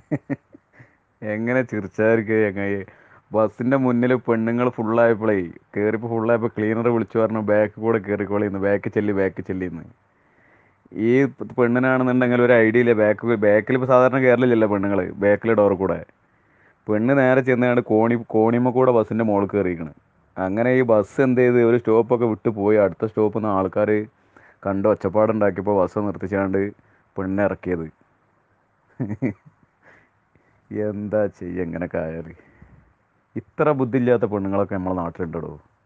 എങ്ങനെ ചിരിച്ചായിരിക്കും ചങ്ങായി ബസ്സിൻ്റെ മുന്നിൽ പെണ്ണുങ്ങൾ ഫുള്ളായപ്പോഴേ കയറിയപ്പോൾ ഫുള്ളായപ്പോൾ ക്ലീനർ വിളിച്ചു പറഞ്ഞു ബാക്ക് കൂടെ കയറിക്കോളിന്ന് ബാക്ക് ചെല്ലി ബാക്ക് ചെല്ലിന്ന് ഈ പെണ്ണിനാണെന്നുണ്ടെങ്കിൽ ഒരു ഐഡിയ ഇല്ല ബാക്ക് ബാക്കിൽ ഇപ്പോൾ സാധാരണ കയറലില്ലല്ലോ പെണ്ണുങ്ങൾ ബാക്കിലെ ഡോറിൽ കൂടെ പെണ്ണ് നേരെ ചെന്നാണ്ട് കോണി കോണിമ്മ കൂടെ ബസ്സിൻ്റെ മുകളിൽ കയറിയിരിക്കണ് അങ്ങനെ ഈ ബസ് എന്ത് ചെയ്ത് ഒരു സ്റ്റോപ്പൊക്കെ വിട്ട് പോയി അടുത്ത സ്റ്റോപ്പിൽ നിന്ന് ആൾക്കാർ കണ്ട് ഒച്ചപ്പാടുണ്ടാക്കിയപ്പോൾ ബസ് നിർത്തിച്ചാണ്ട് പെണ്ണിനെ ഇറക്കിയത് എന്താ ചെയ്യുക ഇങ്ങനെയൊക്കെ ആയാൽ ഇത്ര ബുദ്ധിയില്ലാത്ത പെണ്ണുങ്ങളൊക്കെ നമ്മളെ നാട്ടിലുണ്ടോ